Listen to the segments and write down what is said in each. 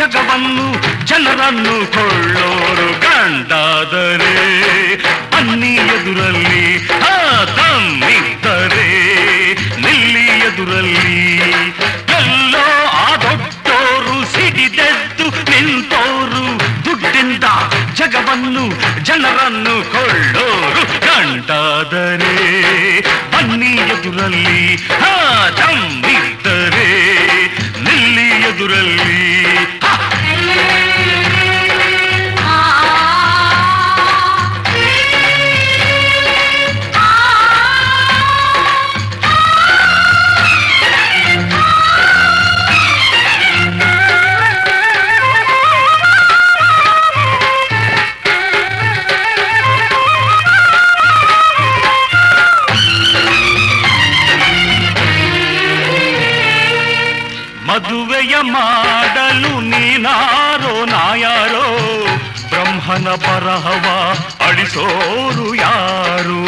ಜಗವನ್ನು ಜನರನ್ನು ಕೊಳ್ಳೋರು ಗಂಡಾದರೆ ಬನ್ನಿ ಎದುರಲ್ಲಿ ಆ ತಮ್ಮಿದ್ದರೆ ನಿಲ್ಲಿ ಎದುರಲ್ಲಿ ಎಲ್ಲೋ ಆ ದೊಡ್ಡೋರು ಸಿಡಿದೆದ್ದು ನಿಂತೋರು ದುಡ್ಡಿಂದ ಜಗವನ್ನು ಜನರನ್ನು ಕೊಳ್ಳೋರು ಗಂಡಾದರೆ ಬನ್ನಿ ಎದುರಲ್ಲಿ ಹಾ ತಮ್ಮಿದ್ದರೆ ನಿಲ್ಲಿ ಎದುರಲ್ಲಿ ಹಾ ಮದುವೆಯ ಮಾಡಲು ನೀನಾರೋ ನಾಯಾರೋ ಬ್ರಹ್ಮನ ಬರಹವ ಅಳಿಸೋರು ಯಾರು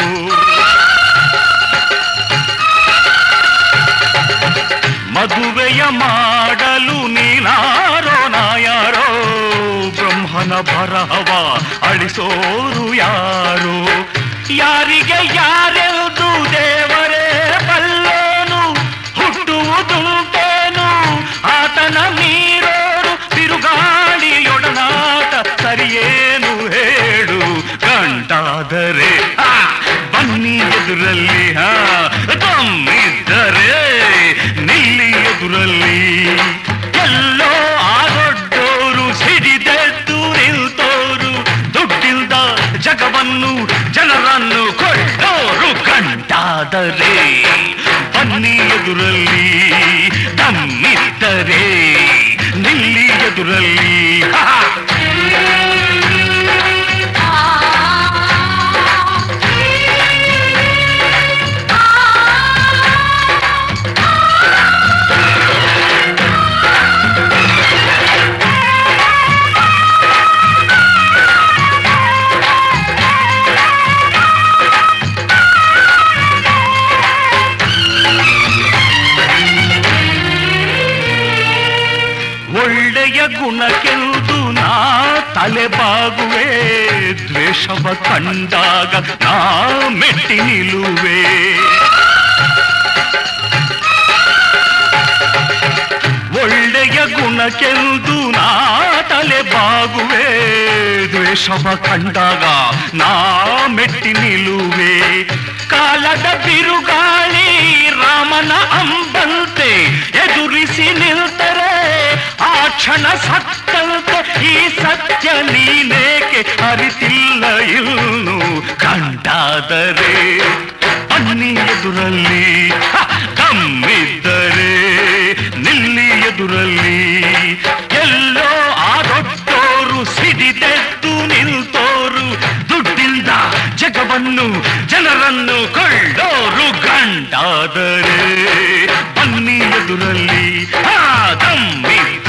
ಮದುವೆಯ ಮಾಡಲು ನೀನಾರೋ ನಾಯಾರೋ ಬ್ರಹ್ಮನ ಬರಹವ ಅಳಿಸೋರು ಯಾರು ಯಾರಿಗೆ ಯಾರೆಂದು ದೇವರೇ ಬಲ್ಲೋನು ಹುಟ್ಟುವುದುಂಟೇನು ಆತನ ಮೀರೋರು ತಿರುಗಾಳಿಯೊಡನಾಟ ಸರಿಯೇನು ಹೇಳು ಗಂಟಾದರೆ ಆ, ಬನ್ನಿ ಎದುರಲ್ಲಿ ಹಾ ತಮ್ಮಿದ್ದರೆ ನಿಲ್ಲಿ ಎದುರಲ್ಲಿ ಎಲ್ಲೋ ಆ ದೊಡ್ಡೋರು ಸಿಡಿದೆದ್ದು ನಿಲ್ತೋರು ದುಡ್ಡಿಲ್ದ ಜಗವನ್ನು ಜನರನ್ನು ಕೊಳ್ಳೋರು ಗಂಟಾದರೆ ಬನ್ನಿ ಎದುರಲ್ಲಿ ತಮ್ಮಿದ್ದರೆ ನಿಲ್ಲಿ ಎದುರಲ್ಲಿ ಹಾ ಒಳ್ಳೆಯ ಗುಣಕ್ಕೆಂದು ನಾ ತಲೆ ಬಾಗುವೆ ದ್ವೇಷವ ಕಂಡಾಗ ನಾ ಮೆಟ್ಟಿ ನಿಲ್ಲುವೆ ಒಳ್ಳೆಯ ಗುಣಕ್ಕೆಂದು ನಾ ತಲೆ ಬಾಗುವೆ ದ್ವೇಷವ ಕಂಡಾಗ ನಾ ಮೆಟ್ಟಿ ನಿಲ್ಲುವೆ ಕಾಲದ ಬಿರುಗಾಳಿ ರಾಮನ ಅಂಬಂತೆ ಎದುರಿಸಿ ನಿಲ್ತರೆ ಆ ಕ್ಷಣ ಸತ್ತಂತೆ ಈ ಸತ್ಯ ನೀನೇಕೆ ಅರಿತಿಲ್ಲ ಇನ್ನು ಕಂಡಾದರೆ ಬನ್ನಿ ಎದುರಲ್ಲಿ ಹ, ಕಮ್ಮಿದ್ದರೆ ನಿಲ್ಲಿ ಎದುರಲ್ಲಿ ಎಲ್ಲೋ ಆ ದೊಡ್ಡೋರು ಸಿಡಿದೆದ್ದು ನಿಲ್ತೋರು ದುಡ್ಡಿಂದ ಜಗವನ್ನು ಜನರನ್ನು ಕೊಳ್ಳೋರು ಗಂಡಾದರೆ ಬನ್ನಿ ಎದುರಲ್ಲಿ ಆ ತಮ್ಮಿ